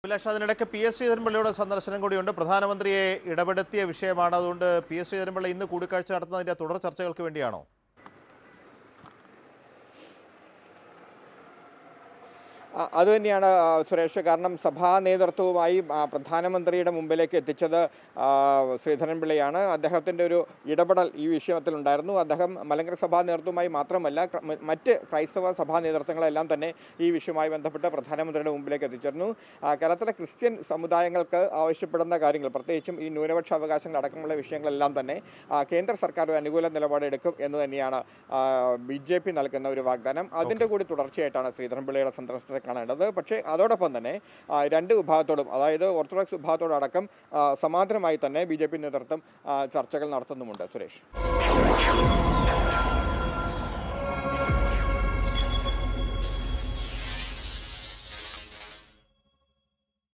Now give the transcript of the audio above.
അഭിലാഷ് അതിനിടയ്ക്ക് P S ശ്രീധരൻപിള്ളയുടെ സന്ദർശനം കൂടിയുണ്ട് പ്രധാനമന്ത്രിയെ ഇടപെടുത്തിയ വിഷയമാണ് അതുകൊണ്ട് പി എസ് ശ്രീധരൻപിള്ള ഇന്ന് കൂടിക്കാഴ്ച നടത്തുന്നതിന്റെ തുടർ ചർച്ചകൾക്ക് വേണ്ടിയാണോ ആ, അതുതന്നെയാണ് ആ, സുരേഷ് കാരണം സഭാ നേതൃത്വവുമായി ആ, പ്രധാനമന്ത്രിയുടെ മുമ്പിലേക്ക് എത്തിച്ചത് ആ, ശ്രീധരൻപിള്ളയാണ് അദ്ദേഹത്തിൻ്റെ ഒരു ഇടപെടൽ ഈ വിഷയത്തിലുണ്ടായിരുന്നു അദ്ദേഹം മലങ്കര സഭാ നേതൃത്വവുമായി മാത്രമല്ല ക്ര- മ- മറ്റ് ക്രൈസ്തവ സഭാ നേതൃത്വങ്ങളെല്ലാം തന്നെ ഈ വിഷയവുമായി ബന്ധപ്പെട്ട് പ്രധാനമന്ത്രിയുടെ മുമ്പിലേക്ക് എത്തിച്ചിരുന്നു ആ, കേരളത്തിലെ ക്രിസ്ത്യൻ സമുദായങ്ങൾക്ക് ആവശ്യപ്പെടുന്ന കാര്യങ്ങൾ പ്രത്യേകിച്ചും ഈ ന്യൂനപക്ഷ അവകാശങ്ങൾ അടക്കമുള്ള വിഷയങ്ങളെല്ലാം തന്നെ ആ, കേന്ദ്ര സർക്കാർ ഒരു അനുകൂല നിലപാടെടുക്കും എന്ന് തന്നെയാണ് ബി ജെ പി നൽകുന്ന ഒരു വാഗ്ദാനം അതിൻ്റെ കൂടി തുടർച്ചയായിട്ടാണ് ശ്രീധരൻപിള്ളയുടെ സന്ദർശനത്തെ കാണേണ്ടത് പക്ഷേ അതോടൊപ്പം തന്നെ ആ, രണ്ട് വിഭാഗത്തോടും അതായത് ഓർത്തഡോക്സ് വിഭാഗത്തോടടക്കം ആ, സമാന്തരമായി തന്നെ ബി ജെ പി നേതൃത്വം ആ, ചർച്ചകൾ നടത്തുന്നുമുണ്ട് സുരേഷ്